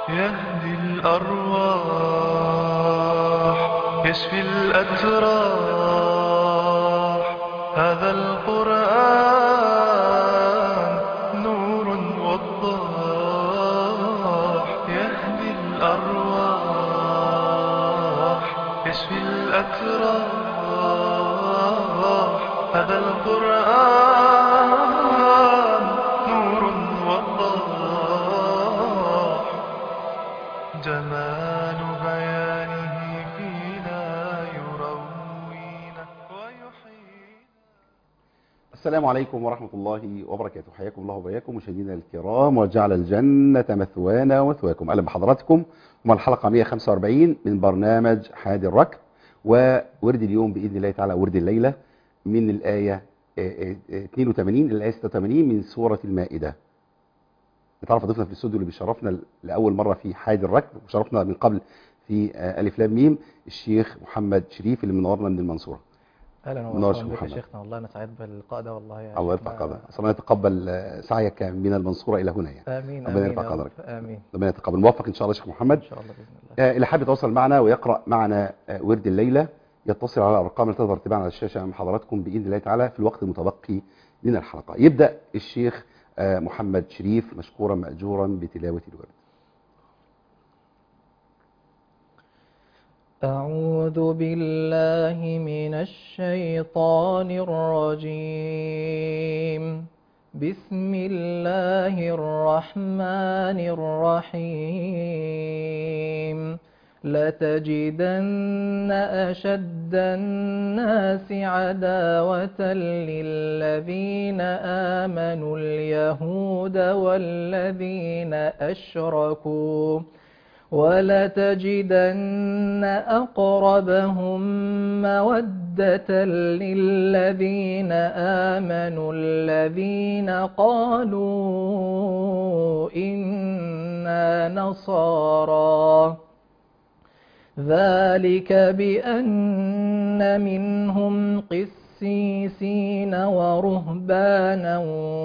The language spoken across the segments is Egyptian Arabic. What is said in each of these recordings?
يهدي الأرواح يشفي الأتراح هذا القرآن نور وضاح يهدي الأرواح يشفي الأتراح هذا القرآن نور وضاح جمال بيانه فينا يروينا ويحيينا السلام عليكم ورحمة الله وبركاته حياكم الله وبياكم مشاهدينا الكرام وجعل الجنة مثوانا ومثواكم أهلا بحضراتكم ومع الحلقة 145 من برنامج حادي الركب وورد اليوم بإذن الله تعالى ورد الليلة من الآية آه، آه، 82 إلى الآية 86 من سورة المائدة نتعرف ضيفنا في الاستوديو اللي بيشرفنا لأول مرة في حادي الركب وشرفنا من قبل في آه، ألف لام ميم الشيخ محمد شريف اللي منورنا من المنصورة اهلا منور وسهلا بك يا محمد. شيخنا والله انا سعيد باللقاء ده والله يا الله شيخنا. يرفع قدرك أصلا يتقبل آه، سعيك من المنصورة إلى هنا يعني امين ربنا امين يرفع يا قدرك. رب. امين ربنا يتقبل موفق إن شاء الله يا شيخ محمد ان شاء الله باذن الله آه، اللي حابب يتواصل معنا ويقرأ معنا آه، ورد الليلة يتصل على الأرقام اللي تظهر تباعا على الشاشة أمام حضراتكم بإذن الله تعالى في الوقت المتبقي من الحلقة يبدأ الشيخ آه، محمد شريف مشكورا مأجورا بتلاوة الورد أعوذ بالله من الشيطان الرجيم بسم الله الرحمن الرحيم لتجدن أشد الناس عداوة للذين آمنوا اليهود والذين أشركوا ولتجدن أقربهم مودة للذين آمنوا الذين قالوا إنا نصارى ذلك بأن منهم قسيسين ورهبانا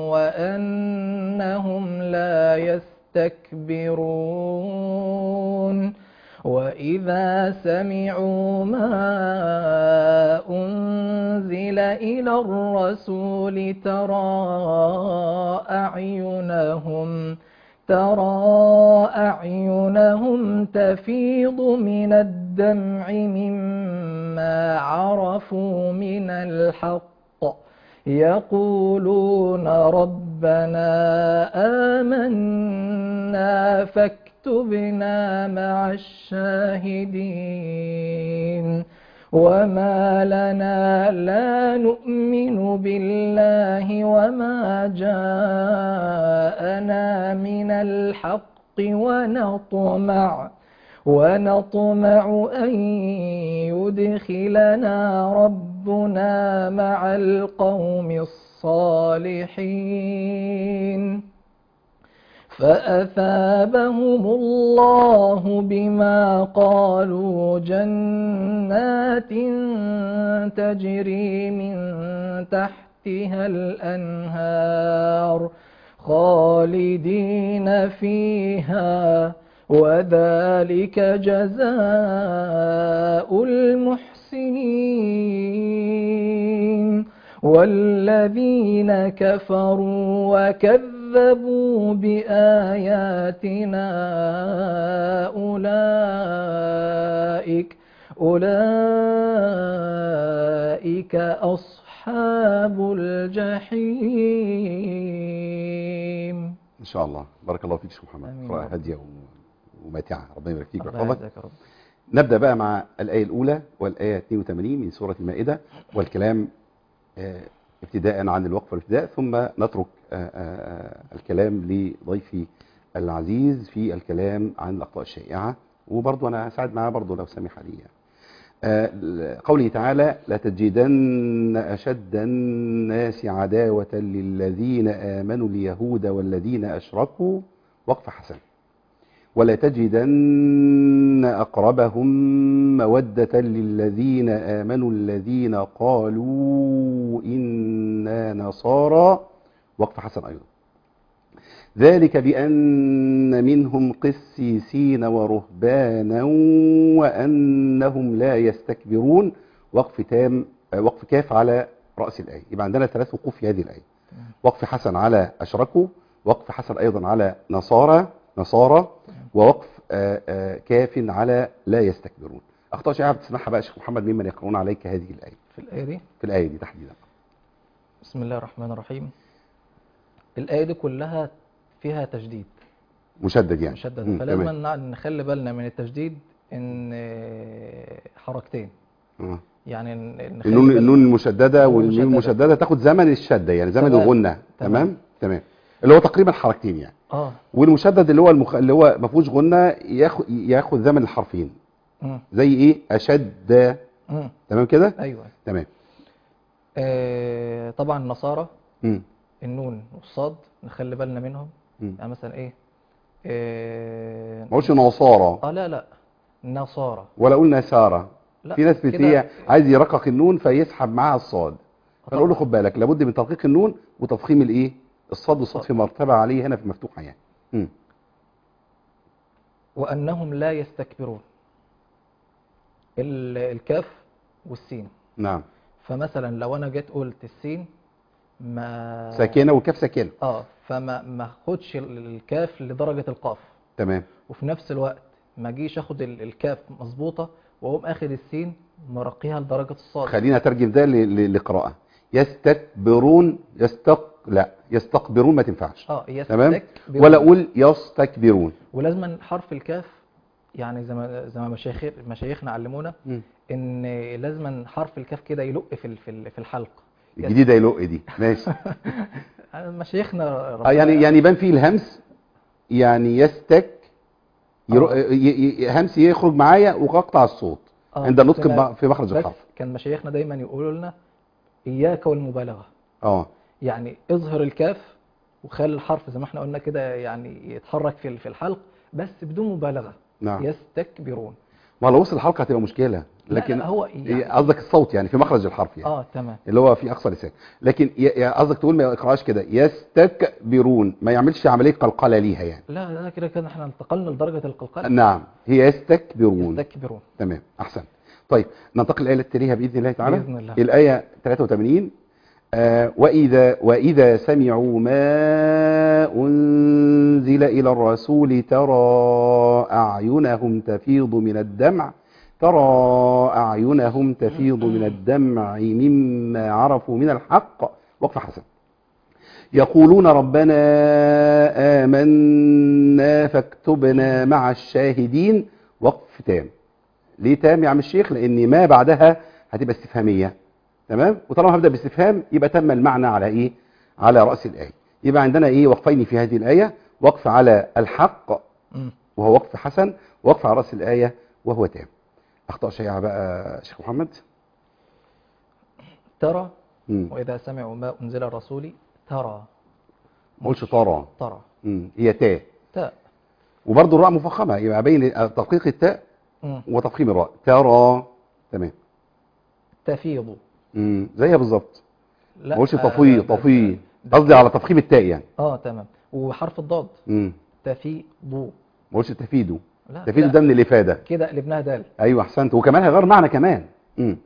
وأنهم لا يستكبرون وإذا سمعوا ما أنزل إلى الرسول ترى أعينهم ترى أعينهم تفيض من الدمع مما عرفوا من الحق يقولون ربنا آمنا فاكتبنا مع الشاهدين وما لنا لا نؤمن بالله وما جاءنا من الحق ونطمع ونطمع أن يدخلنا ربنا مع القوم الصالحين فأثابهم الله بما قالوا جنات تجري من تحتها الأنهار خالدين فيها وذلك جزاء المحسنين والذين كفروا وكذبوا بآياتنا أولئك أولئك أصحاب الجحيم إن شاء الله بارك الله فيك يا شيخ محمد آمين يا قراءة رب. هادية و- وماتعة ربنا يبارك فيك الله ويحفظك يجزاك يا رب نبدأ بقى مع الآية الأولى والآية 82 من سورة المائدة والكلام آه، ابتداء عن الوقف والابتداء ثم نترك آه، آه، الكلام لضيفي العزيز في الكلام عن الأخطاء الشائعة وبرضه أنا هساعد معاه برضه لو سمح لي يعني. آه، قوله تعالى لتجدن أشد الناس عداوة للذين آمنوا اليهود والذين أشركوا وقف حسن ولا تجدن أقربهم مودة للذين آمنوا الذين قالوا إنا نصارى وقف حسن أيضا ذلك بأن منهم قسيسين ورهبانا وأنهم لا يستكبرون وقف تام آه، وقف كاف على رأس الآية يبقى عندنا ثلاث وقوف في هذه الآية وقف حسن على أشركوا وقف حسن أيضا على نصارى نصارى ووقف آه، آه، كاف على لا يستكبرون أخطاء شائعة بتسمعها بقى شيخ محمد ممن يقرؤون عليك هذه الآية في الآية دي في الآية دي تحديدا بسم الله الرحمن الرحيم الآية دي كلها فيها تجديد مشدد يعني مشدد مم، فلازم تمام. نع- نخلي بالنا من التجديد ان آه، حركتين آه. يعني ن- نخلي النون بالنا- النون المشدده النون والميم المشددة. المشدده تاخد زمن الشده يعني زمن تمام. الغنه تمام. تمام تمام اللي هو تقريبا حركتين يعني اه والمشدد اللي هو المخ... اللي هو ما فيهوش غنه ياخد ياخد زمن الحرفين مم. زي ايه اشد مم. تمام كده ايوه تمام آه طبعا النصارى مم. النون والصاد نخلي بالنا منهم مم. يعني مثلا ايه آه ما قلتش نصارى اه لا لا نصارى ولا قلنا ساره لا في ناس كده- بتيجي عايز يرقق النون فيسحب معاها الصاد فنقول له طبعاً. خد بالك لابد من ترقيق النون وتفخيم الايه الصاد والصاد في مرتبه عليه هنا في مفتوحه يعني مم. وانهم لا يستكبرون ال- الكاف والسين نعم فمثلا لو انا جيت قلت السين ما ساكنه والكاف ساكنه اه فما ما اخدش ال- الكاف لدرجه القاف تمام وفي نفس الوقت ما اجيش اخد ال- الكاف مظبوطه واقوم اخد السين مرقيها لدرجه الصاد خلينا اترجم ده ل- ل- لقراءه يستكبرون يستق لا يستكبرون ما تنفعش اه تمام يستكبرون. ولا اقول يستكبرون ولازما حرف الكاف يعني زي ما زي ما مشايخ مشايخنا علمونا مم. ان لازما حرف الكاف كده يلق في ال- في ال- في الحلق الجديده يلق دي ماشي مشايخنا اه ربنا- يعني يعني يبان فيه الهمس يعني يستك يرو... آه. ي... ي... همس يخرج معايا واقطع الصوت آه، عند النطق بس ما- ب- في مخرج بس الحرف كان مشايخنا دايما يقولوا لنا اياك والمبالغه اه يعني اظهر الكاف وخلي الحرف زي ما احنا قلنا كده يعني يتحرك في ال- في الحلق بس بدون مبالغه نعم يستكبرون ما لو وصل الحلقه هتبقى مشكله لكن لا لا هو هي يعني قصدك الصوت يعني في مخرج الحرف يعني اه تمام اللي هو في اقصى لسان لكن ي- ي- قصدك تقول ما يقراش كده يستكبرون ما يعملش عمليه قلقله ليها يعني لا لا كده كده احنا انتقلنا لدرجه القلقله نعم هي يستكبرون يستكبرون تمام احسن طيب ننتقل الايه التي تليها باذن الله تعالى بإذن الله. الايه 83 آه واذا واذا سمعوا ما انزل الى الرسول ترى اعينهم تفيض من الدمع ترى اعينهم تفيض من الدمع مما عرفوا من الحق وقف حسن يقولون ربنا آمنا فاكتبنا مع الشاهدين وقف تام ليه تام يا عم الشيخ لان ما بعدها هتبقى استفهاميه تمام وطالما هبدا باستفهام يبقى تم المعنى على ايه على راس الايه يبقى عندنا ايه وقفين في هذه الايه وقف على الحق مم. وهو وقف حسن وقف على راس الايه وهو تام اخطاء شائعه بقى شيخ محمد ترى مم. واذا سمعوا ما انزل الرسول ترى ما قلتش طارا ترى مم. هي تاء تاء وبرضه الراء مفخمه يبقى بين تدقيق التاء مم. وتفخيم الراء ترى تمام تفيض مم. زيها بالظبط لا ما قلتش آه، طفي ده- طفي ده- قصدي على تفخيم التاء يعني اه تمام وحرف الضاد مم. تفيض ما قلتش تفيدوا لا تفيدوا لا، ده من الافاده كده قلبناها دال ايوه احسنت وكمان هيغير معنى كمان مم.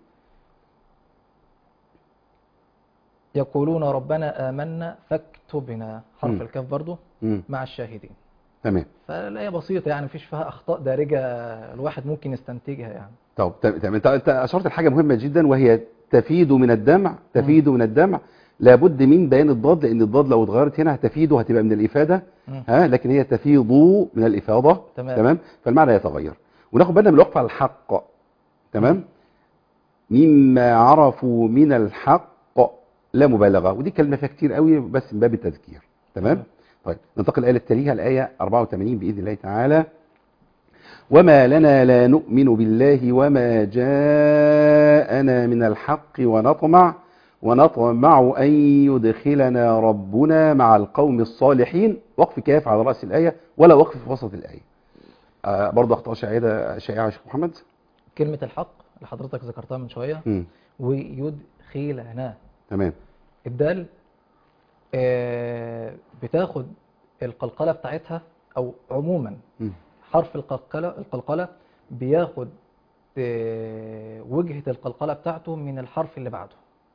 يقولون ربنا آمنا فاكتبنا حرف مم. الكاف برضو مم. مع الشاهدين تمام فالآية بسيطة يعني مفيش فيها أخطاء دارجة الواحد ممكن يستنتجها يعني طب تمام تمام. انت انت اشرت لحاجه مهمه جدا وهي تفيد من الدمع تفيد من الدمع لابد من بيان الضاد لان الضاد لو اتغيرت هنا هتفيد وهتبقى من الافاده مم. ها لكن هي تفيض من الافاضه تمام. تمام فالمعنى يتغير وناخد بالنا من الوقف على الحق تمام مما عرفوا من الحق لا مبالغه ودي كلمه فيها كتير قوي بس من باب التذكير تمام تمام. طيب ننتقل الايه التاليه الايه 84 باذن الله تعالى وما لنا لا نؤمن بالله وما جاءنا من الحق ونطمع ونطمع أن يدخلنا ربنا مع القوم الصالحين وقف كاف على رأس الآية ولا وقف في وسط الآية آه برضه أخطاء شائعة شائعة يا شيخ محمد كلمة الحق اللي حضرتك ذكرتها من شوية مم. ويدخلنا تمام الدال آه، بتاخد القلقلة بتاعتها أو عموما مم. حرف القلقلة القلقلة بياخد آه، وجهة القلقلة بتاعته من الحرف اللي بعده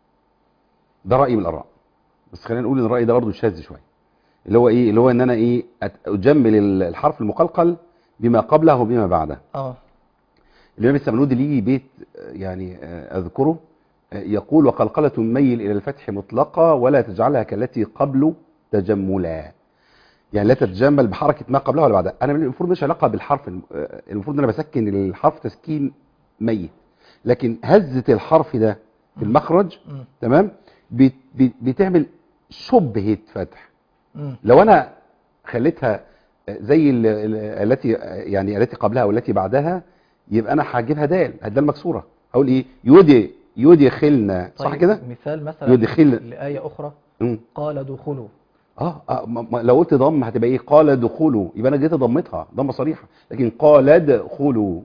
ده راي من الاراء بس خلينا نقول ان الراي ده برضه شاذ شويه اللي هو ايه اللي هو ان انا ايه أت- اجمل ال- الحرف المقلقل بما قبله وبما بعده اه الامام السمنودي ليه بيت آه، يعني آه، اذكره آه، يقول وقلقله ميل الى الفتح مطلقه ولا تجعلها كالتي قبل تجملا يعني لا تتجمل بحركه ما قبلها ولا بعدها انا المفروض مش علاقه بالحرف الم- آه، المفروض ان انا بسكن الحرف تسكين ميت لكن هزه الحرف ده في مم. المخرج مم. تمام بت- بت- بتعمل شبهه فتح مم. لو انا خليتها زي ال- ال- التي يعني التي قبلها والتي بعدها يبقى انا هجيبها دال الدال مكسوره اقول ايه يودي يدخلنا صح طيب، كده مثال مثلا يدخل لآية أخرى مم. قال دخلوا اه, آه ما- ما- لو قلت ضم هتبقى ايه قال ادخلوا يبقى انا جيت ضمتها ضمه صريحه لكن قال ادخلوا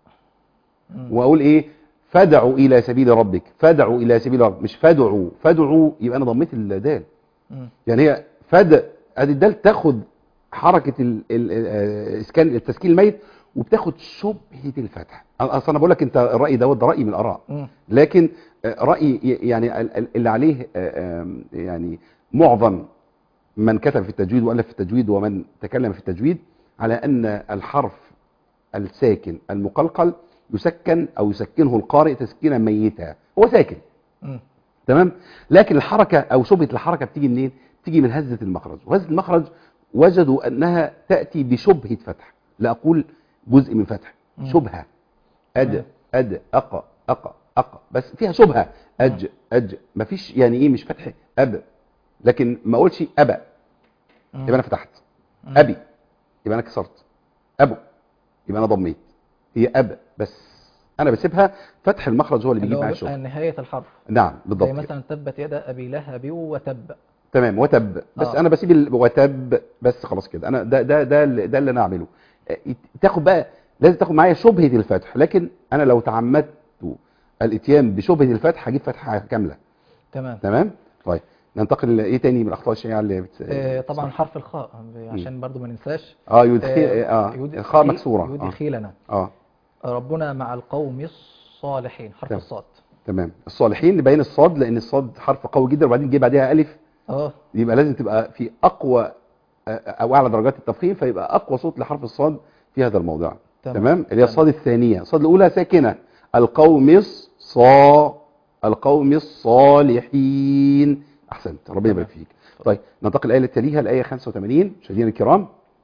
مم. واقول ايه فدعوا الى سبيل ربك فدعوا الى سبيل ربك مش فدعوا فدعوا يبقى انا ضميت الدال مم. يعني هي فد ادي الدال تاخد حركه ال... ال... آه، اسكان التسكين الميت وبتاخد شبهه الفتح اصل انا بقول لك انت الراي دوت ده راي من الاراء مم. لكن آه، راي ي- يعني ال- ال- اللي عليه آه، آم، يعني معظم من كتب في التجويد والف في التجويد ومن تكلم في التجويد على ان الحرف الساكن المقلقل يسكن او يسكنه القارئ تسكينا ميتا هو ساكن مم. تمام لكن الحركه او شبهه الحركه بتيجي منين بتيجي من هزه المخرج وهزه المخرج وجدوا انها تاتي بشبهه فتح لا اقول جزء من فتح مم. شبهه اد تمام. اد اقا اقا اقا بس فيها شبهه اج اج مفيش يعني ايه مش فتح اب لكن ما اقولش ابا مم. يبقى انا فتحت مم. ابي يبقى انا كسرت ابو يبقى انا ضميت هي اب بس انا بسيبها فتح المخرج هو اللي اللي بيجيب هو معايا بيبقى الشغل نهاية الحرف نعم زي بالضبط كده. مثلا تبت يد أبي لهب وتب تمام وتب بس آه. انا بسيب ال... وتب بس خلاص كده انا ده ده ده اللي- ده اللي انا اعمله آه، تاخد بقى لازم تاخد معايا شبهه الفتح لكن انا لو تعمدت الاتيان بشبهه الفتح هجيب فتحه كامله تمام تمام طيب ننتقل لايه تاني من الاخطاء الشائعه اللي بت... آه، طبعا صح. حرف الخاء عشان برضو ما ننساش اه يدخل اه يدخل- الخاء مكسوره اه يدخلنا اه ربنا مع القوم الصالحين حرف تمام. الصاد تمام الصالحين نبين الصاد لان الصاد حرف قوي جدا وبعدين جه بعدها الف اه يبقى لازم تبقى في اقوى آه، او اعلى درجات التفخيم فيبقى اقوى صوت لحرف الصاد في هذا الموضع تمام. تمام اللي هي الصاد الثانيه الصاد الاولى ساكنه القوم الصا القوم الصالحين احسنت ربنا يبارك فيك طيب ننتقل الايه اللي تليها الايه 85 مشاهدينا الكرام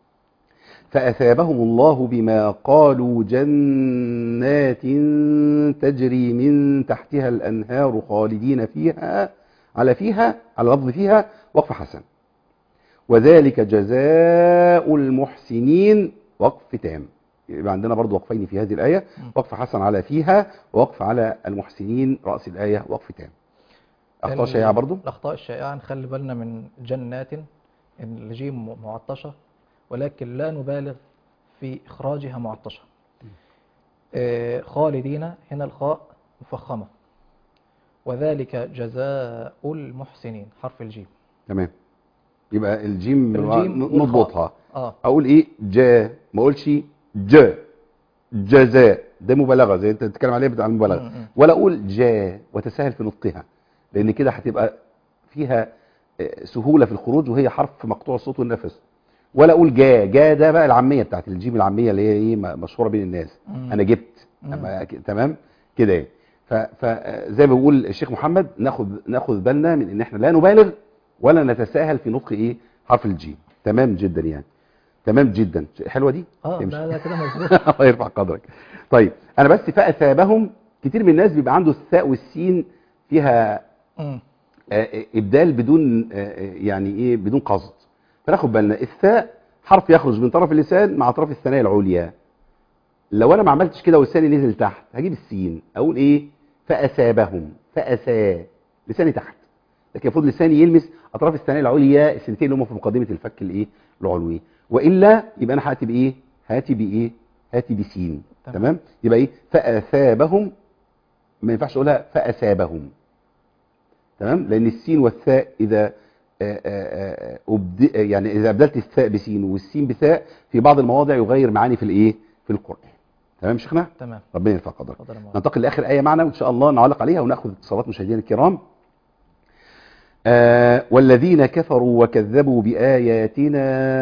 فاثابهم الله بما قالوا جنات تجري من تحتها الانهار خالدين فيها على فيها على لفظ فيها وقف حسن وذلك جزاء المحسنين وقف تام يبقى عندنا برضو وقفين في هذه الآية وقف حسن على فيها ووقف على المحسنين رأس الآية وقف تام أخطاء ال- شائعة برضو الأخطاء الشائعة نخلي بالنا من جنات الجيم م- معطشة ولكن لا نبالغ في إخراجها معطشة آه، خالدين هنا الخاء مفخمة وذلك جزاء المحسنين حرف الجيم تمام يبقى الجيم الجيم ن- والخاء. نضبطها اه أقول إيه جا ما أقولش ج جزاء ده مبالغة زي أنت بتتكلم عليها بتاع المبالغة م- م. ولا أقول جا وتساهل في نطقها لأن كده هتبقى فيها آه، سهولة في الخروج وهي حرف مقطوع الصوت والنفس ولا أقول جا جا ده بقى العامية بتاعت الجيم العامية اللي هي إيه م- مشهورة بين الناس مم. أنا جبت مم. أما ك- تمام كده يعني فزي ما بيقول الشيخ محمد ناخد ناخد بالنا من ان احنا لا نبالغ ولا نتساهل في نطق ايه حرف الجيم تمام جدا يعني تمام جدا حلوه دي اه تمشي. ده ده كده مظبوط الله يرفع قدرك طيب انا بس فاثابهم كتير من الناس بيبقى عنده الثاء والسين فيها مم. آه، ابدال بدون آه، آه، يعني ايه بدون قصد فناخد بالنا الثاء حرف يخرج من طرف اللسان مع طرف الثنايا العليا لو انا ما عملتش كده ولساني نزل تحت هجيب السين اقول ايه فاثابهم فاسا لساني تحت لكن المفروض لساني يلمس اطراف الثنايا العليا السنتين اللي هم في مقدمه الفك الايه العلوي والا يبقى انا هاتي بايه هاتي بايه هاتي بسين تمام. تمام يبقى ايه فاثابهم ما ينفعش اقولها فاثابهم تمام لان السين والثاء اذا آه، آه، آه، أبد- يعني اذا ابدلت الثاء بسين والسين بثاء في بعض المواضع يغير معاني في الايه في القران تمام شيخنا تمام ربنا يرفع قدرك اتفضل يا مولانا. ننتقل لاخر ايه معنا وان شاء الله نعلق عليها وناخذ اتصالات مشاهدينا الكرام آه والذين كفروا وكذبوا بآياتنا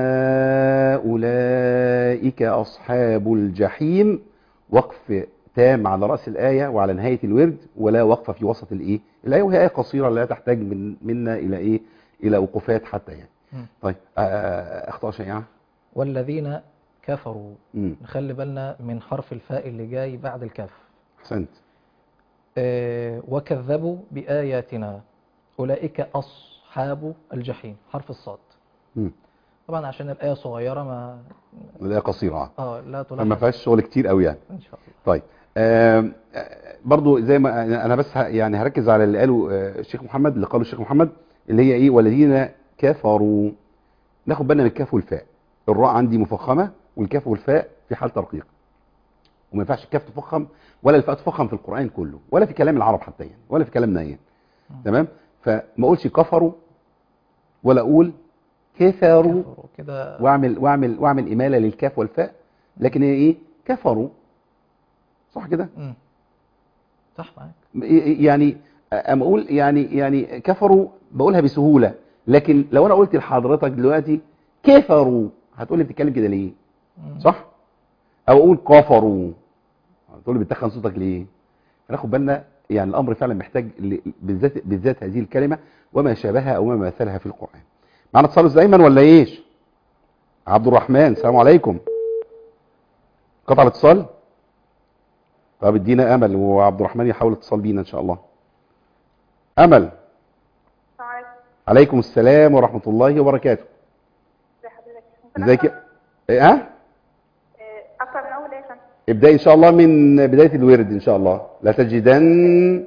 أولئك أصحاب الجحيم وقف تام على رأس الآية وعلى نهاية الورد ولا وقف في وسط الإيه الآية وهي آية قصيرة لا تحتاج من منا إلى إيه إلى وقوفات حتى يعني مم. طيب آه أخطاء شيئا والذين كفروا مم. نخلي بالنا من حرف الفاء اللي جاي بعد الكاف أحسنت آه، وكذبوا بآياتنا أولئك أصحاب الجحيم حرف الصاد مم. طبعا عشان الآية صغيرة ما الآية قصيرة اه لا فما تلاحظ فيهاش شغل كتير قوي يعني إن شاء الله طيب آم، آه، برضو زي ما انا أنا بس ه- يعني هركز على اللي قاله آه، الشيخ محمد اللي قاله الشيخ محمد اللي هي ايه والذين كفروا ناخد بالنا من الكاف والفاء الراء عندي مفخمه والكاف والفاء في حال ترقيق وما ينفعش الكاف تفخم ولا الفاء تفخم في القران كله ولا في كلام العرب حتى يعني ولا في كلامنا يعني تمام فما اقولش كفروا ولا اقول كفروا كفروا كده واعمل واعمل واعمل اماله للكاف والفاء لكن هي ايه كفروا صح كده مم. صح معاك يعني اما اقول يعني يعني كفروا بقولها بسهوله لكن لو انا قلت لحضرتك دلوقتي كفروا هتقول لي بتتكلم كده ليه مم. صح او اقول كفروا هتقول لي بتخن صوتك ليه فناخد بالنا يعني الامر فعلا محتاج ل- بالذات بالذات هذه الكلمه وما شابهها او ما مثلها في القران معنا اتصال أستاذ ايمن ولا ايش عبد الرحمن السلام عليكم قطع الاتصال طب ادينا امل وعبد الرحمن يحاول اتصال بينا ان شاء الله امل عليكم عليكم السلام ورحمه الله وبركاته ازي حضرتك ممكن ازيك أقرأ؟ إيه، ها آه، اقرا من اول ايه عشان ابدأي ان شاء الله من بدايه الورد ان شاء الله لا تجدن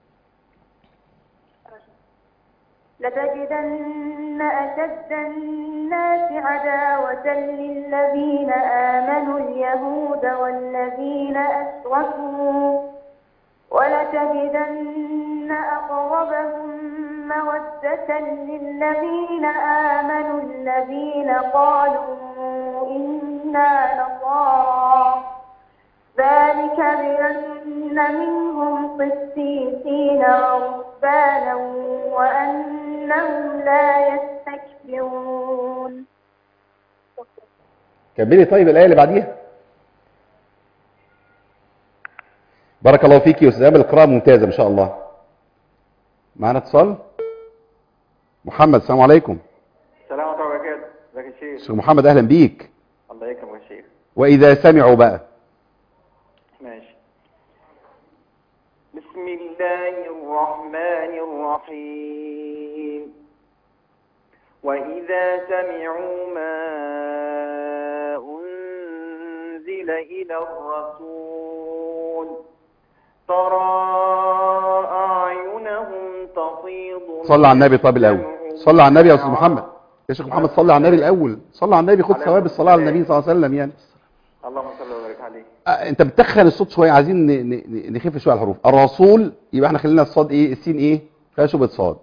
لتجدن اشد الناس عداوة للذين آمنوا اليهود والذين أشركوا ولتجدن أقربهم مودة للذين آمنوا الذين قالوا إنا نصارى ذلك بأن منهم قسيسين ورهبانا وأنهم لا يستكبرون كملي طيب الايه اللي بعديها بارك الله فيك يا استاذ امل القراءه ممتازه ما شاء الله معنا اتصال محمد السلام عليكم السلام عليكم ورحمة الله وبركاته ازيك يا شيخ شيخ محمد اهلا بيك الله يكرمك يا شيخ واذا سمعوا بقى ماشي بسم الله الرحمن الرحيم وإذا سمعوا ما أنزل إلى الرسول ترى أعينهم تفيض صلى على النبي طب الاول صلى على النبي يا استاذ محمد يا شيخ محمد صلى على النبي الاول صلى على النبي خد ثواب الصلاه على النبي صلى الله عليه وسلم يعني اللهم صل وبارك عليه آه، انت بتخن الصوت شويه عايزين ن- ن- نخف شويه على الحروف الرسول يبقى احنا خلينا الصاد ايه السين ايه فيها شبهه صاد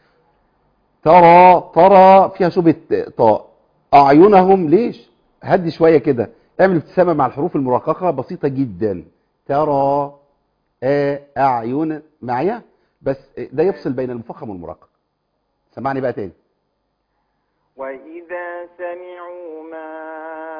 ترى ترى فيها شبهه طاء اعينهم ليش هدي شويه كده اعمل ابتسامه مع الحروف المرققه بسيطه جدا ترى آ اعين معايا بس ده يفصل بين المفخم والمرقق سمعني بقى تاني وإذا سمعوا ما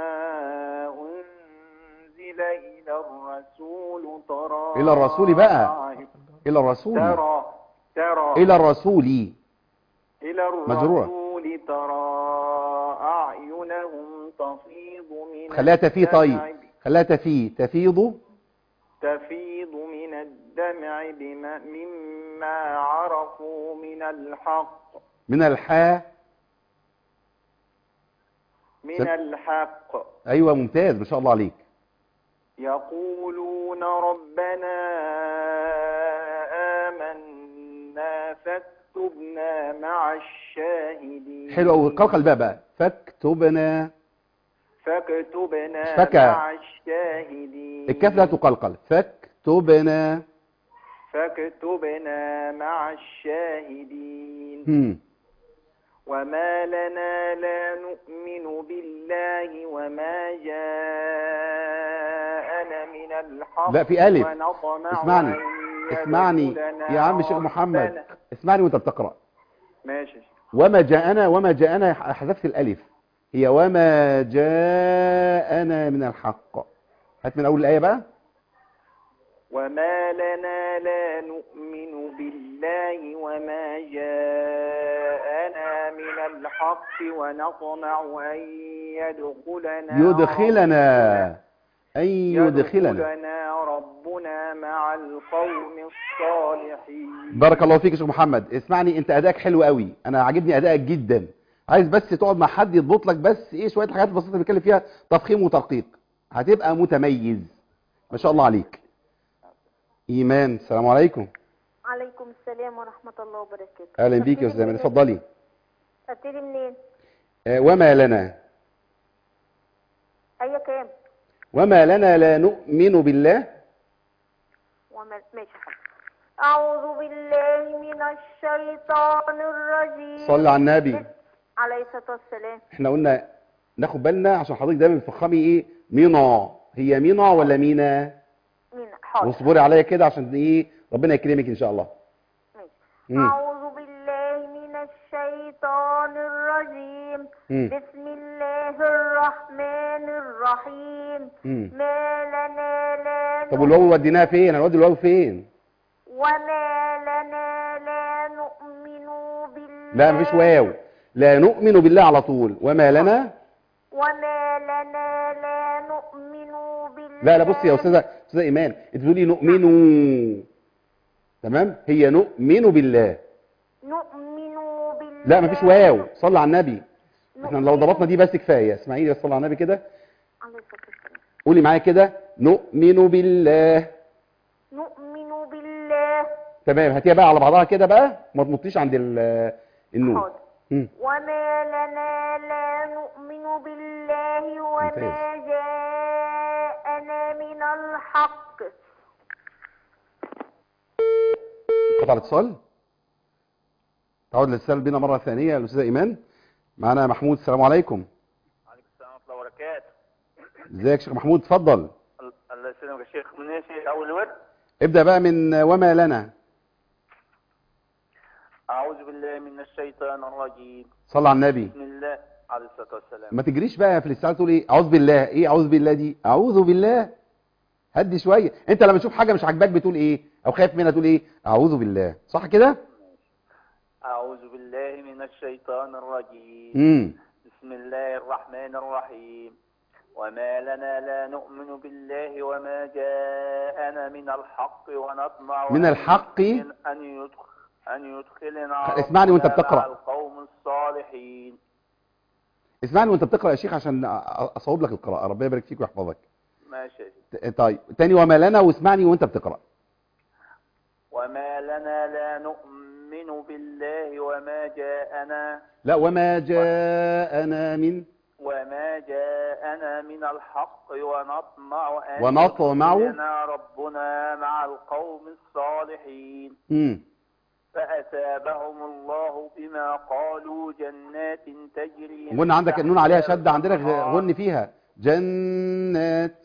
أنزل إلى الرسول ترى إلى الرسول بقى. الى الرسول ترى ترى الى الرسول إلى مجرورة. الرسول ترى أعينهم تفيض من خليها تفي طيب الدمع خليها تفي تفيض تفيض من الدمع بما مما عرفوا من الحق من الحاء من سم- الحق ايوه ممتاز ما شاء الله عليك يقولون ربنا آمنا فاكتبنا مع الشاهدين حلو قوي قلقل بقى بقى فاكتبنا فاكتبنا فكا. مع الشاهدين الكاف لا تقلقل فاكتبنا فاكتبنا مع الشاهدين هم. وما لنا لا نؤمن بالله وما جاءنا من الحق لا، في ألف. ونطمع اسمعني أن اسمعني يدخلنا يا عم الشيخ محمد ربنا. اسمعني وانت بتقرأ ماشي وما جاءنا وما جاءنا حذفت الألف هي وما جاءنا من الحق هات من أول الآية بقى وما لنا لا نؤمن بالله وما جاءنا من الحق ونطمع أن يدخلنا يدخلنا أن يدخلنا يدخلنا ربنا مع القوم الصالحين بارك الله فيك يا شيخ محمد اسمعني انت ادائك حلو قوي انا عاجبني ادائك جدا عايز بس تقعد مع حد يضبط لك بس ايه شويه الحاجات البسيطه اللي بيتكلم فيها تفخيم وترقيق هتبقى متميز ما شاء الله عليك ايمان السلام عليكم عليكم السلام ورحمة الله وبركاته اهلا بيك يا استاذ ايمان اتفضلي ابتدي منين؟ آه، وما لنا أي كام؟ وما لنا لا نؤمن بالله وما ماشي حاضر. أعوذ بالله من الشيطان الرجيم صلي على النبي عليه الصلاة والسلام احنا قلنا ناخد بالنا عشان حضرتك دايما بتفخمي ايه مينا هي مينا ولا مينا مين حاضر واصبري عليا كده عشان ايه ربنا يكرمك ان شاء الله ماشي. مم. أعوذ بالله من الشيطان الرجيم مم. بسم الله الرحمن الرحيم مم. ما لنا لا طب والواو وديناها فين هنودي الواو فين وما لنا لا نؤمن بالله لا مفيش واو لا نؤمن بالله على طول وما لنا وما لنا لا نؤمن بالله لا لا بصي يا استاذه استاذه ايمان انت بتقولي نؤمن تمام هي نؤمن بالله نؤمن بالله لا مفيش واو صلي على النبي احنا لو نؤمن- ضبطنا دي بس كفايه اسمعي بس صلي على النبي كده عليه الصلاة والسلام. قولي معايا كده نؤمن بالله نؤمن بالله تمام هاتيها بقى على بعضها كده بقى ما تنطيش عند ال- النون حاضر مم. وما لنا لا نؤمن بالله وما ممتاز. جاءنا من الحق قطع الاتصال تعود الاتصال بينا مره ثانيه الاستاذه ايمان معانا محمود السلام عليكم عليكم السلام ورحمة الله وبركاته ازيك يا شيخ محمود اتفضل الله يسلمك يا شيخ من ايش أول ورد ابدا بقى من وما لنا أعوذ بالله من الشيطان الرجيم صلى على النبي بسم الله عليه الصلاة والسلام ما تجريش بقى في الاستعاذه تقول ايه اعوذ بالله ايه اعوذ بالله دي اعوذ بالله هدي شويه انت لما تشوف حاجه مش عاجباك بتقول ايه او خايف منها تقول ايه اعوذ بالله صح كده أعوذ بالله من الشيطان الرجيم امم بسم الله الرحمن الرحيم وما لنا لا نؤمن بالله وما جاءنا من الحق ونطمع من أن الحق؟ يدخل- أن يدخل أن يدخلنا اسمعني وأنت ربنا بتقرأ. مع القوم الصالحين اسمعني وانت بتقرا يا شيخ عشان أ- اصوب لك القراءه ربنا يبارك فيك ويحفظك ماشي ت- طيب تاني وما لنا واسمعني وانت بتقرا وما لنا لا نؤمن بالله وما جاءنا لا وما جاءنا من وما جاءنا من الحق ونطمع أن ونطمع؟ يدخلنا ربنا مع القوم الصالحين امم فأثابهم الله بما قالوا جنات تجري من قلنا عندك النون عليها شد عندنا تحتها غن فيها جنات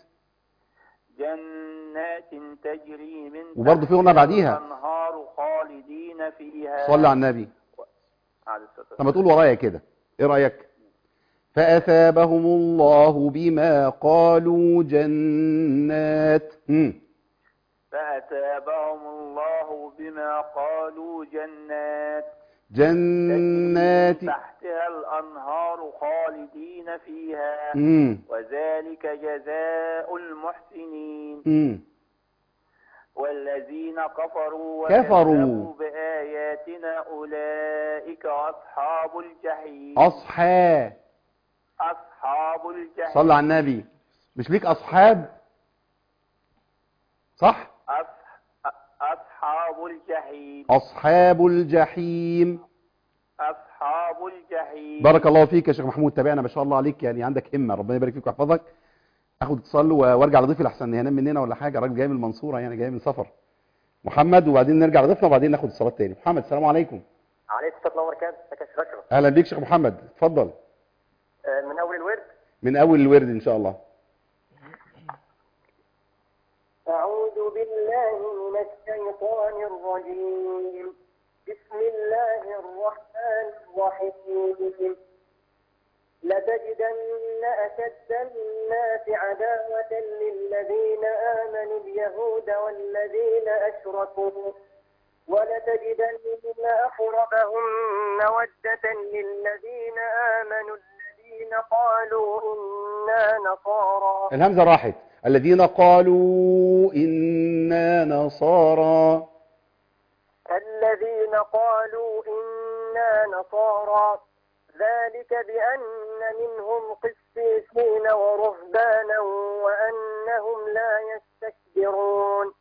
جنات تجري من وبرضه في غنة بعديها. الأنهار خالدين فيها صلى على النبي عليه الصلاة طب ما تقول ورايا كده ايه رايك فاثابهم الله بما قالوا جنات امم فأثابهم الله بما قالوا جنات جنات تجري من تحتها الأنهار خالدين فيها امم وذلك جزاء المحسنين امم والذين كفروا كفروا. وكذبوا بآياتنا أولئك أصحاب الجحيم اصحاب أصحاب الجحيم صلى على النبي مش ليك اصحاب صح أص- أصحاب الجحيم اصحاب الجحيم أصحاب الجحيم بارك الله فيك يا شيخ محمود تابعنا ما شاء الله عليك يعني عندك همه ربنا يبارك فيك ويحفظك اخد اتصال و- وارجع لضيفي لحسن ينام مننا ولا حاجه الراجل جاي من المنصوره يعني جاي من سفر محمد وبعدين نرجع لضيفنا وبعدين ناخد اتصالات تاني محمد السلام عليكم عليه الصلاة والسلام وبركاته ازيك يا شيخ أشرف اهلا بيك شيخ محمد اتفضل آه، من أول الورد من اول الورد ان شاء الله أعوذ بالله من الشيطان الرجيم بسم الله الرحمن الرحيم لتجدن أشد الناس عداوة للذين آمنوا اليهود والذين أشركوا ولتجدن أقربهم مودة للذين آمنوا الذين قالوا إنا نصارى الهمزه راحت الذين قالوا انا نصارى الذين قالوا إنا نصارى ذلك بأن منهم قسيسين ورهبانا وأنهم لا يستكبرون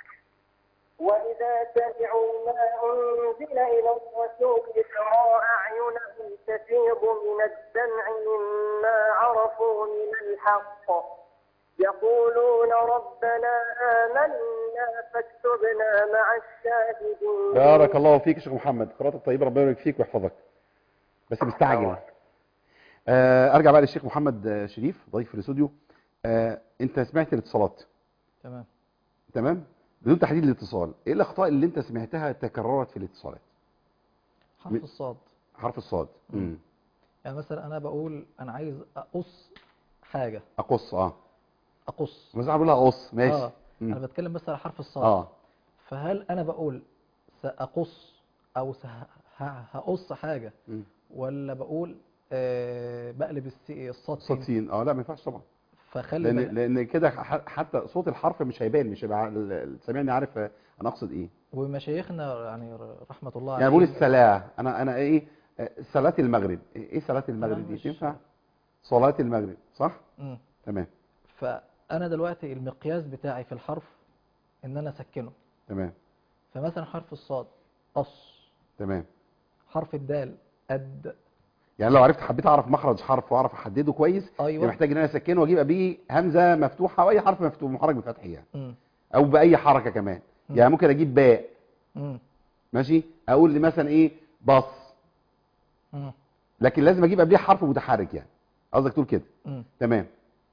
وإذا سمعوا ما أنزل إلى الرسول ترى أعينهم تفيض من الدمع مما عرفوا من الحق يقولون ربنا آمنا فاكتبنا مع الشاهدين بارك الله فيك يا شيخ محمد قراءتك طيبه ربنا يبارك فيك ويحفظك بس مستعجل آه ارجع بقى للشيخ محمد آه، شريف ضيف في الاستوديو آه انت سمعت الاتصالات تمام تمام بدون تحديد الاتصال ايه الاخطاء اللي انت سمعتها تكررت في الاتصالات حرف من- الصاد حرف الصاد امم يعني مثلا انا بقول انا عايز اقص حاجه اقص اه اقص بس بقول لها قص ماشي اه مم. انا بتكلم بس على حرف الصاد اه فهل انا بقول ساقص او سه- ه- هقص حاجه مم. ولا بقول آه بقلب السي الصاد صاد سين سين اه لا ما ينفعش طبعا فخلي لان بال- لان كده ح- حتى صوت الحرف مش هيبان مش هيبقى ال- ال- سامعني عارف آه، انا اقصد ايه ومشايخنا يعني رحمه الله يعني بقول عليهم الصلاه انا انا ايه آه، صلاه المغرب ايه صلاه المغرب دي مش- تنفع صلاه المغرب صح مم. تمام فانا دلوقتي المقياس بتاعي في الحرف ان انا اسكنه تمام فمثلا حرف الصاد قص تمام حرف الدال قد يعني لو عرفت حبيت اعرف مخرج حرف واعرف احدده كويس يبقى ايوه محتاج ان انا اسكنه واجيب قبليه همزه مفتوحه او اي حرف مفتوح محرك بفتح يعني مم. او باي حركه كمان مم. يعني ممكن اجيب باء مم. ماشي اقول لي مثلا ايه بص مم. لكن لازم اجيب قبليه حرف متحرك يعني قصدك تقول كده مم. تمام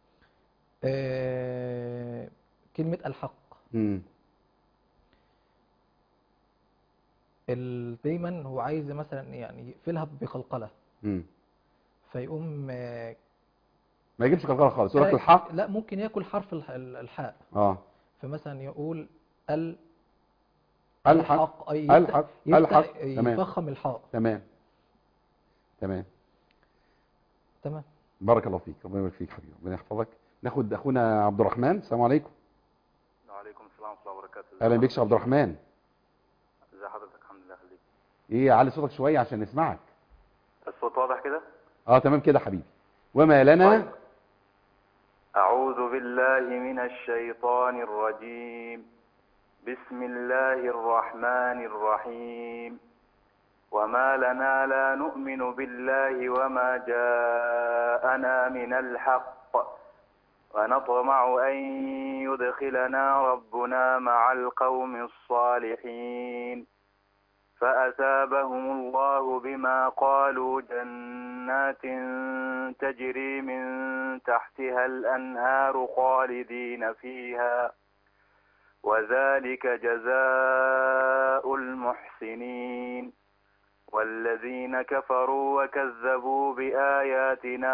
آه، كلمة الحق امم ال- دايما هو عايز مثلا يعني يقفلها بقلقلة امم فيقوم آه، ما يجيبش قلقله خالص يقول لك آه، الحق لا ممكن ياكل حرف الح- ال- الحاء اه فمثلا يقول ال الحق أي يفتح- الحق يفتح- الحق تمام يفخم الحاء تمام تمام تمام بارك الله فيك ربنا يبارك فيك حبيبي ربنا يحفظك ناخد اخونا عبد الرحمن السلام عليكم وعليكم السلام ورحمة الله وبركاته اهلا بيك يا عبد الرحمن ازي حضرتك الحمد لله خليك ايه علي صوتك شويه عشان نسمعك الصوت واضح كده اه تمام كده حبيبي وما لنا طيب. أعوذ بالله من الشيطان الرجيم بسم الله الرحمن الرحيم وما لنا لا نؤمن بالله وما جاءنا من الحق ونطمع أن يدخلنا ربنا مع القوم الصالحين فأثابهم الله بما قالوا جنات تجري من تحتها الأنهار خالدين فيها وذلك جزاء المحسنين والذين كفروا وكذبوا بآياتنا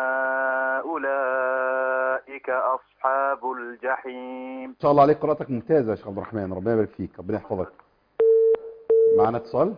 أولئك أصحاب الجحيم ان شاء الله عليك قراءتك ممتازه يا شيخ عبد الرحمن ربنا يبارك فيك ربنا يحفظك معانا اتصال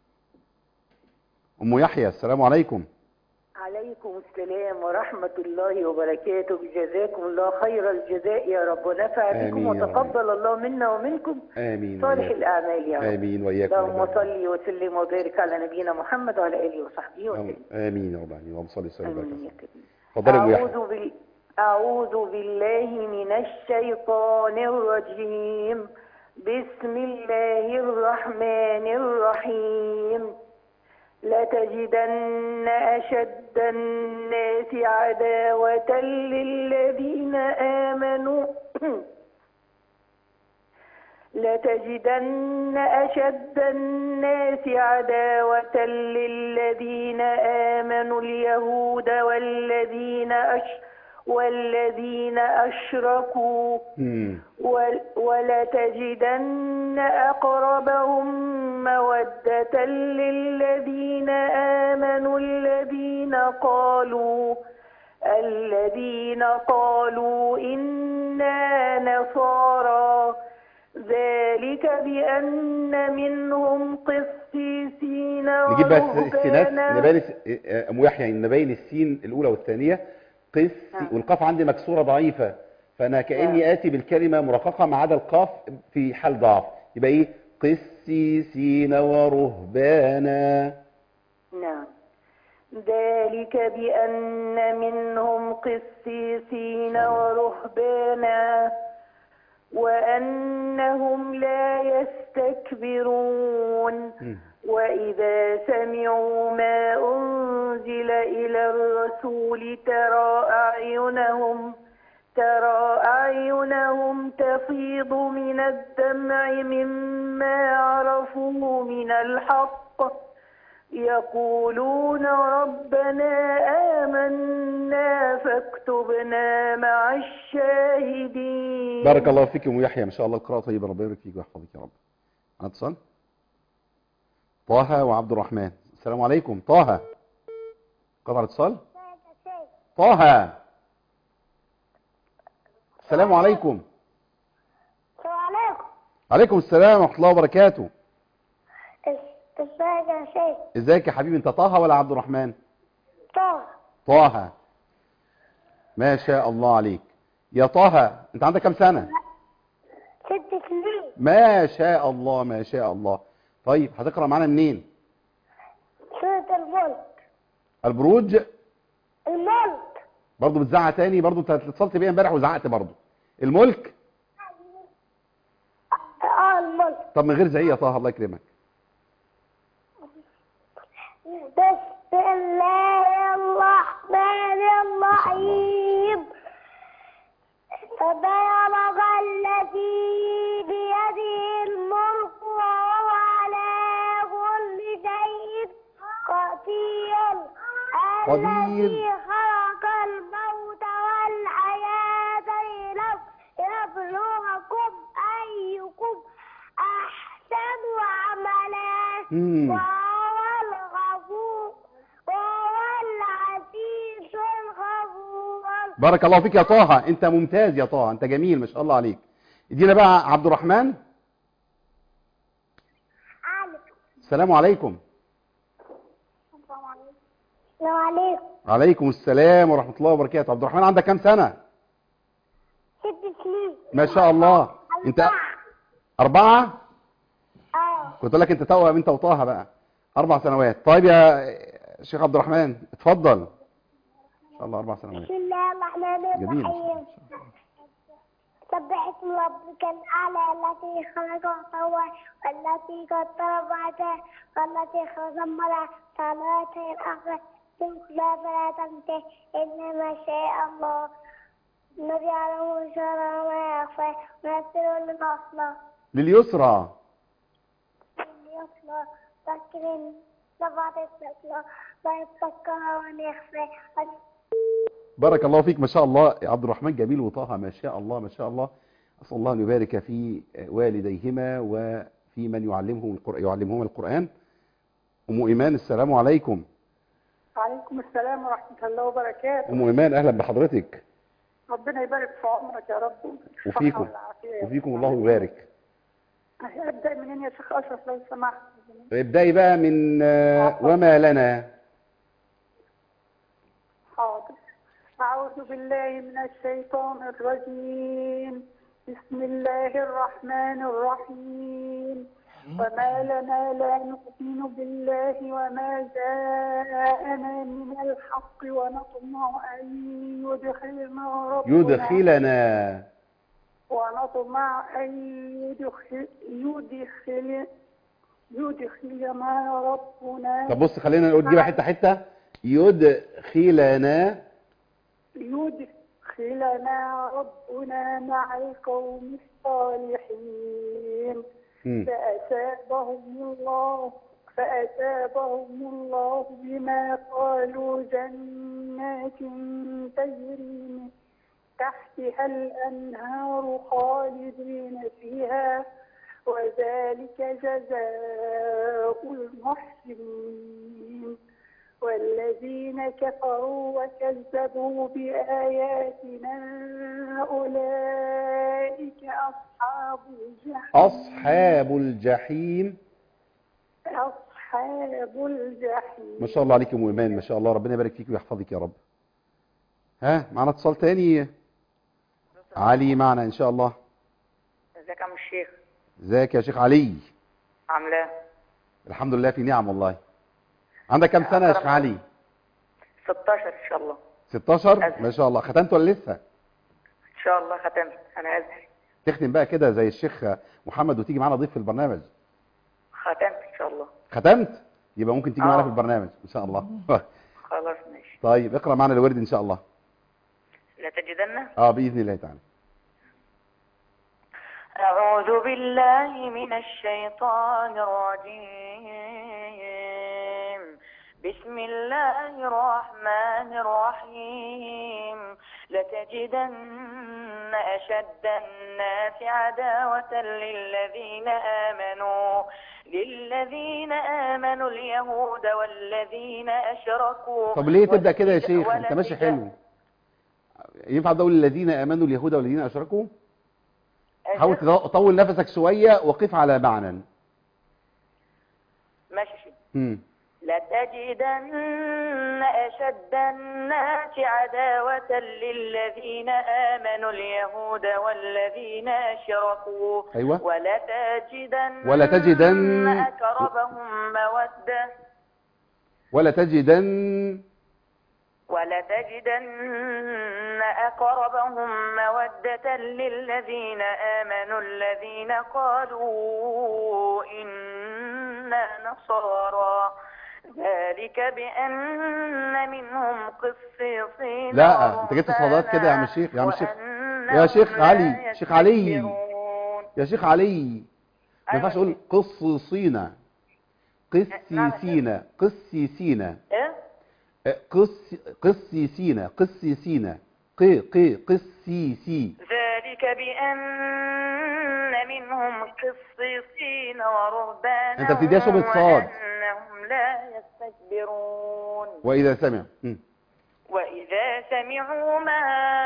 ام يحيى السلام عليكم عليكم السلام ورحمة الله وبركاته جزاكم الله خير الجزاء يا رب ونفع بكم آمين يا رب. وتقبل الله منا ومنكم امين صالح وإياكم. الأعمال يا رب امين واياكم اللهم رب صل وسلم وبارك على نبينا محمد وعلى آله وصحبه العالمين. وسلم امين يا رب العالمين اللهم صل وسلم وبارك آمين على يا سيدنا. كريم اتفضلي يا ام يحيى أعوذ, بال... أعوذ بالله من الشيطان الرجيم بسم الله الرحمن الرحيم لتجدن أشد الناس عداوة للذين آمنوا لتجدن أشد الناس عداوة للذين آمنوا اليهود والذين أش والذين أشركوا مم. ول- ولتجدن أقربهم مودة للذين آمنوا الذين قالوا الذين قالوا إنا نصارى ذلك بأن منهم قسيسين نجيب بس السينات ورهبانا نبين الس- آه، ام يحيى نبين السين الاولى والثانيه قس والقاف عندي مكسوره ضعيفه فانا كاني اتي بالكلمه مرققه ما عدا القاف في حال ضعف يبقى ايه قسيسين ورهبانا نعم ذلك بأن منهم قسيسين ورهبانا وأنهم لا يستكبرون مم. وإذا سمعوا ما أنزل إلى الرسول ترى أعينهم ترى أعينهم تفيض من الدمع مما عرفوا من الحق يقولون ربنا آمنا فاكتبنا مع الشاهدين بارك الله فيك يا ام يحيى ما شاء الله القراءه طيبه ربنا يبارك فيك ويحفظك يا رب معنا اتصال طه وعبد الرحمن السلام عليكم طه قطع الاتصال طه السلام عليكم السلام عليكم عليكم السلام ورحمه الله وبركاته ازيك يا شيخ ازيك يا حبيبي انت طه ولا عبد الرحمن طه طه ما شاء الله عليك يا طه انت عندك كام سنه ست سنين ما شاء الله ما شاء الله طيب هتقرا معانا منين سورة الملك البروج الملك برضه بتزعق تاني برضه انت اتصلت بيا امبارح وزعقت برضه الملك اه الملك طب من غير زعيق يا طه الله يكرمك بسم الله الرحمن الرحيم تبارك الذي بيده الملك وهو على كل شيء قدير قدير. الذي خلق الموت والحياة ليبلوكم أيكم أحسن عملا مم. وهو الغفور وهو العزيز الغفور بارك الله فيك يا طه انت ممتاز يا طه انت جميل ما شاء الله عليك ادينا بقى عبد الرحمن عليكم السلام عليكم السلام عليكم عليكم السلام ورحمه الله وبركاته عبد الرحمن عندك كام سنه ست سنين ما شاء الله انت اربعه اه كنت اقول لك انت توأم انت وطه بقى اربع سنوات طيب يا شيخ عبد الرحمن اتفضل ان شاء الله اربع سنوات بسم الله الرحمن جميل الرحيم سبح اسم ربك الأعلى التي خلق وسوى والتي قدر بعده والتي خلق المرأة صلاة الأخرى تنسى فلا تنته إنما شاء الله نجعله شر ما يخفى ونسر للأصل لليسرى يصلى لكن سبعة التسلى لا يتذكر ونخفى بارك الله فيك ما شاء الله يا عبد الرحمن جميل وطه ما شاء الله ما شاء الله أسأل الله أن يبارك في والديهما وفي من يعلمهم القرآن يعلمهما القرآن أم إيمان السلام عليكم عليكم السلام ورحمة الله وبركاته أم إيمان أهلا بحضرتك ربنا يبارك في عمرك يا رب الصحة وفيكم والعافية يا وفيكم رب. الله يبارك أبدأ منين يا شيخ أشرف لو سمحت ابدأي بقى من آه، وما لنا حاضر أعوذ بالله من الشيطان الرجيم بسم الله الرحمن الرحيم وما لنا لا نؤمن بالله وما جاءنا من الحق ونطمع أن يدخلنا ربنا يدخلنا ونطمع أن يدخل يدخل يدخلنا ربنا طب بص خلينا نقول دي بقى حتة حتة يدخلنا ليدخلنا ربنا مع القوم الصالحين مم. فأثابهم الله فأثابهم الله بما قالوا جنات تجري من تحتها الأنهار خالدين فيها وذلك جزاء المحسنين والذين كفروا وكذبوا بآياتنا أولئك أصحاب الجحيم أصحاب الجحيم أصحاب الجحيم ما شاء الله عليك يا ام ايمان ما شاء الله ربنا يبارك فيك ويحفظك يا رب ها معنا اتصال تاني علي معنا ان شاء الله ازيك يا عم الشيخ ازيك يا شيخ علي عامله ايه الحمد لله في نعم والله عندك كام سنه يا شيخ علي 16 ان شاء الله 16 ما شاء الله ختمت ولا لسه ان شاء الله ختمت انا ازهري تختم بقى كده زي الشيخ محمد وتيجي معانا ضيف في البرنامج ختمت ان شاء الله ختمت يبقى ممكن تيجي معانا آه. في البرنامج ان شاء الله خلاص ماشي طيب اقرا معانا الورد ان شاء الله لتجدن اه باذن الله تعالى أعوذ بالله من الشيطان الرجيم بسم الله الرحمن الرحيم لتجدن أشد الناس عداوة للذين آمنوا للذين آمنوا اليهود والذين أشركوا طب ليه تبدا كده يا شيخ ولا انت ماشي تجد- حلو ينفع تقول الذين امنوا اليهود والذين اشركوا حاول تطول نفسك شويه وقف على معنى ماشي امم لتجدن أشد الناس عداوة للذين آمنوا اليهود والذين أشركوا أيوة. ولتجدن ولتجدن- أقربهم مودة ولا تجدن ولتجدن أقربهم مودة للذين آمنوا الذين قالوا إنا نصارى ذلك بأن منهم قسيصين لا انت جبت صلوات كده يا عم الشيخ يا عم الشيخ يا شيخ علي شيخ علي يا شيخ علي ما ينفعش تقول قصيصين قسيسين قسيسين إيه؟ قس قسيسين قسيسين ق ق قسيسي ذلك بأن منهم قسيصين ورهبانا أنت بتديها شبهة صاد. وأنهم لا يستكبرون واذا سمع مم. وإذا سمعوا ما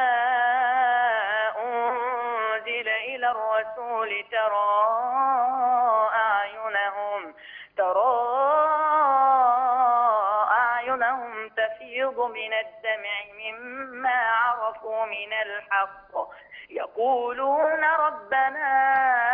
أنزل إلى الرسول ترى أعينهم ترى أعينهم تفيض من الدمع مما عرفوا من الحق يقولون ربنا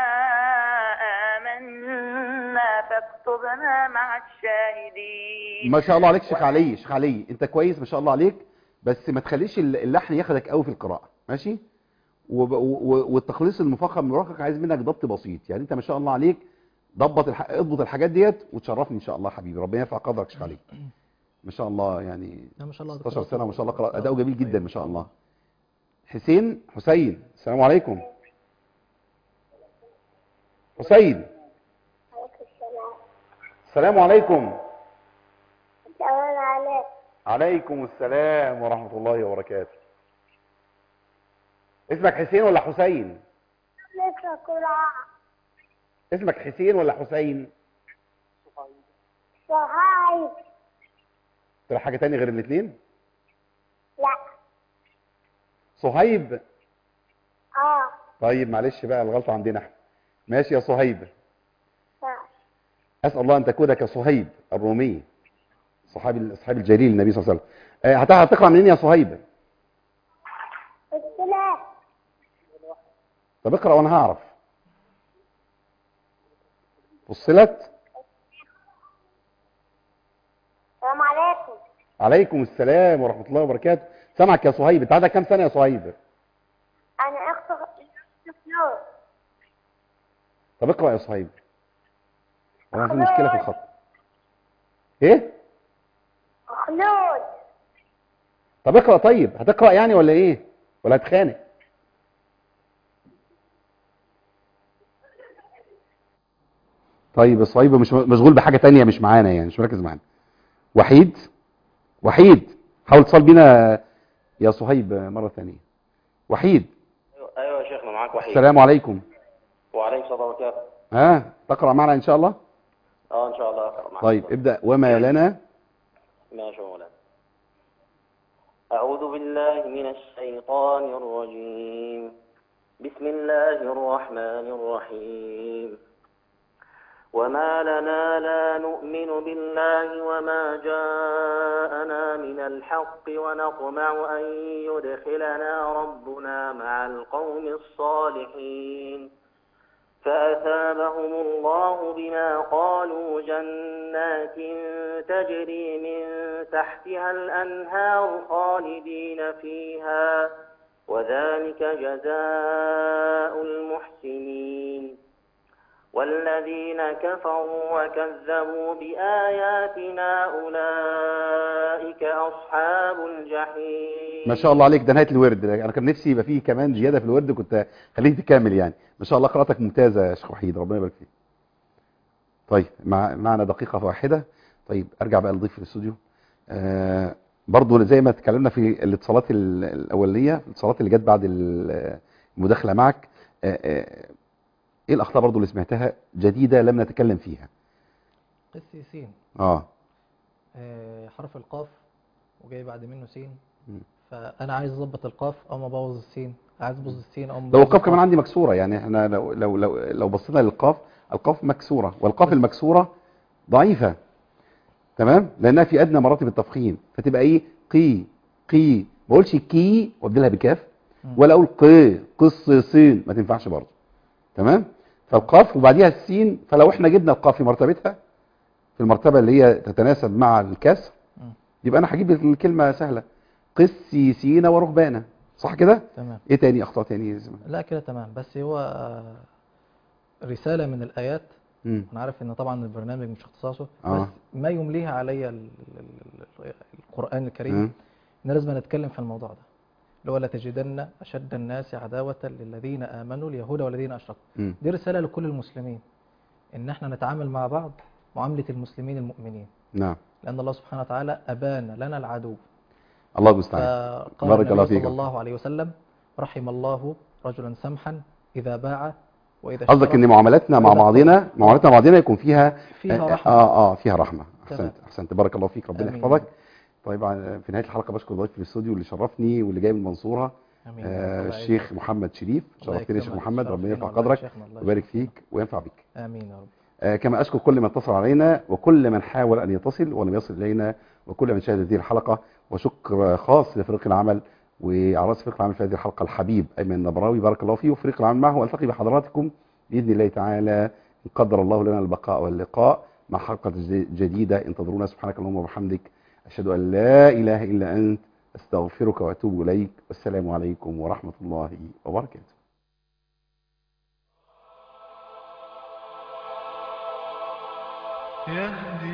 آمنا فاكتبنا مع الشاهدين ما شاء الله عليك شيخ علي شيخ علي انت كويس ما شاء الله عليك بس ما تخليش الل- اللحن ياخدك قوي في القراءه ماشي وب- و- والتخليص المفخم المرقق عايز منك ضبط بسيط يعني انت ما شاء الله عليك ضبط الح... اضبط الحاجات ديت وتشرفني ان شاء الله حبيبي ربنا يرفع قدرك شيخ علي ما شاء الله يعني لا ما شاء الله 16 سنه ما شاء الله قراءة اداؤه جميل جدا ما شاء الله حسين حسين السلام عليكم حسين السلام عليكم السلام عليكم عليكم السلام ورحمة الله وبركاته اسمك حسين ولا حسين نقرأ قرآن اسمك حسين ولا حسين صهايب ترى حاجة تانية غير الاثنين لا صهيب اه طيب معلش بقى الغلطة عندنا احنا ماشي يا صهيب آه. أسأل الله أن تكون كصهيب الرومي صحابي صحابي الجليل النبي صلى الله عليه وسلم آه، هت- هتقرأ منين يا صهيب السلام طب اقرأ وأنا هعرف فصلت السلام عليكم عليكم السلام ورحمة الله وبركاته سامعك يا صهيب انت عندك كام سنة يا صهيب انا اخت فلوس طب اقرأ يا صهيب وانا في مشكلة في الخط ايه خلود طب اقرأ طيب هتقرأ يعني ولا ايه ولا هتخانق طيب الصعيب مش مشغول بحاجة تانية مش معانا يعني مش مركز معانا وحيد وحيد حاول اتصال بينا يا صهيب مرة ثانية وحيد ايوه يا شيخنا معاك وحيد السلام عليكم وعليكم السلام وبركاته ها تقرأ معنا ان شاء الله اه ان شاء الله اقرا معاك طيب ابدأ وما لنا ماشي يا مولانا أعوذ بالله من الشيطان الرجيم بسم الله الرحمن الرحيم وما لنا لا نؤمن بالله وما جاءنا من الحق ونطمع أن يدخلنا ربنا مع القوم الصالحين فأثابهم الله بما قالوا جنات تجري من تحتها الأنهار خالدين فيها وذلك جزاء المحسنين والذين كفروا وكذبوا بآياتنا أولئك أصحاب الجحيم ما شاء الله عليك ده نهاية الورد انا كان نفسي يبقى فيه كمان زيادة في الورد كنت خليك تكمل يعني ما شاء الله قراءتك ممتازة يا شيخ وحيد ربنا يبارك فيك طيب مع معنا دقيقة واحدة طيب ارجع بقى لضيف الاستوديو آه برضو زي ما اتكلمنا في الاتصالات ال- الاولية الاتصالات اللي جت بعد ال- المداخلة معك آه آه ايه الاخطاء برضو اللي سمعتها جديدة لم نتكلم فيها قسيسين اه آه، حرف القاف وجاي بعد منه سين مم. فانا عايز اظبط القاف او ما ابوظ السين عايز ابوظ السين او ما لو أبوظ القاف كمان عندي مكسورة يعني احنا لو لو لو, لو بصينا للقاف القاف مكسورة والقاف المكسورة ضعيفة تمام لانها في ادنى مراتب التفخيم فتبقى ايه قي قي ما اقولش كي وابدلها بكاف مم. ولا اقول ق قص سين ما تنفعش برضه تمام فالقاف وبعديها السين فلو احنا جبنا القاف في مرتبتها في المرتبة اللي هي تتناسب مع الكسر مم. يبقى انا هجيب الكلمة سهلة قسيسين ورهبانا صح كده تمام ايه تاني اخطاء تاني يا زلمة؟ لا كده تمام بس هو آه، رسالة من الآيات مم. أنا عارف إن طبعا البرنامج مش اختصاصه آه. بس ما يمليها علي ال- ال- ال- القرآن الكريم مم. إن لازم نتكلم في الموضوع ده اللي هو لتجدن أشد الناس عداوة للذين آمنوا اليهود والذين أشركوا مم. دي رسالة لكل المسلمين إن احنا نتعامل مع بعض معاملة المسلمين المؤمنين نعم لأن الله سبحانه وتعالى أبان لنا العدو الله المستعان فقال بارك الله النبي فيك. صلى الله عليه وسلم رحم الله رجلا سمحا إذا باع وإذا قصدك اشترى ان معاملاتنا مع وإذا بعضنا معاملاتنا مع بعضنا يكون فيها فيها آه، رحمة. اه اه فيها رحمه احسنت تمام. احسنت بارك الله فيك ربنا آمين. يحفظك طيب آه، في نهايه الحلقه بشكر ضيفي في الاستوديو اللي شرفني واللي جاي من المنصوره آمين. آه الله الشيخ يعزك. محمد شريف الله شرفتني يا شيخ يكرمك. محمد ربنا شرفتنا يرفع والله يا قدرك شيخنا، الله ويبارك يشرفك. فيك وينفع بك آمين يا رب آه كما أشكر كل من اتصل علينا وكل من حاول أن يتصل ولم يصل إلينا وكل من شاهد هذه الحلقة وشكر خاص لفريق العمل وعلى رأس فريق العمل في هذه الحلقة الحبيب أيمن النبراوي بارك الله فيه وفريق العمل معه وألتقي بحضراتكم بإذن الله تعالى إن قدر الله لنا البقاء واللقاء مع حلقة جديدة انتظرونا سبحانك اللهم وبحمدك أشهد أن لا إله إلا أنت أستغفرك وأتوب إليك والسلام عليكم ورحمة الله وبركاته يهدي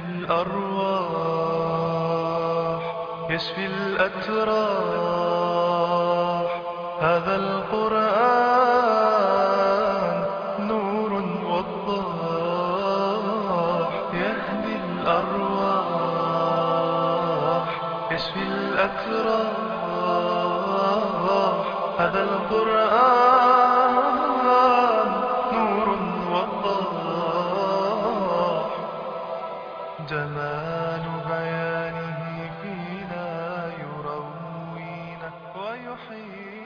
الأرواح يشفي الأتراح هذا القرآن نور وضاح يهدي الأرواح يشفي الأتراح هذا القرآن نور وضاح جمال بيانه فينا يروينا ويحيينا